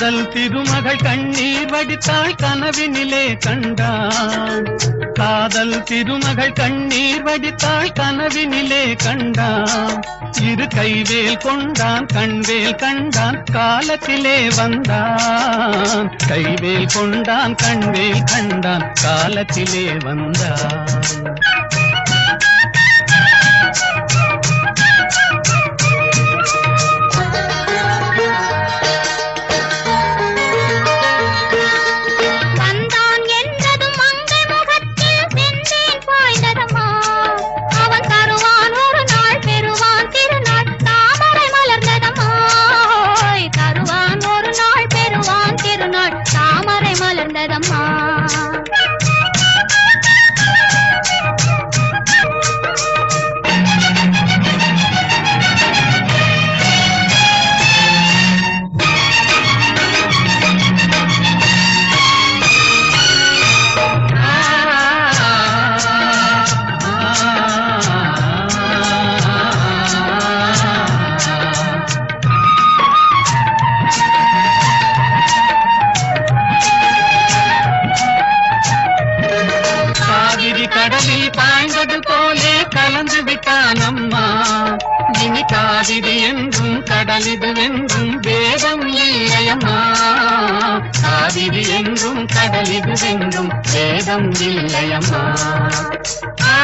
காதல் திருமகள் கண்ணீர் வடித்தாள் கனவினிலே கண்டான் காதல் திருமகள் கண்ணீர் வடித்தாள் கனவினிலே கண்டான் இரு கைவேல் கொண்டான் கண்வேல் கண்டான் காலத்திலே வந்தான் கைவேல் கொண்டான் கண்வேல் கண்டான் காலத்திலே வந்தான் வந்தான் என்றதும் மங்கை முகத்தில் செந்தேன் பாய்ந்ததம்மா அவன் தருவான் ஒரு நாள் பெறுவான் திருநாள் தாமரை மலர்ந்ததம்மா ஓய், தருவான் ஒரு நாள் பெறுவான் திருநாள் தாமரை மலர்ந்ததம்மா காவிரி கடலில் பாய்ந்தது போலே கலந்து விட்டான் அம்மா இனி காவிரி என்றும் கடலிது என்றும் வேதம் இல்லையம்மா காவிரி என்றும் கடலிது என்றும் வேதம் இல்லையம்மா ஆ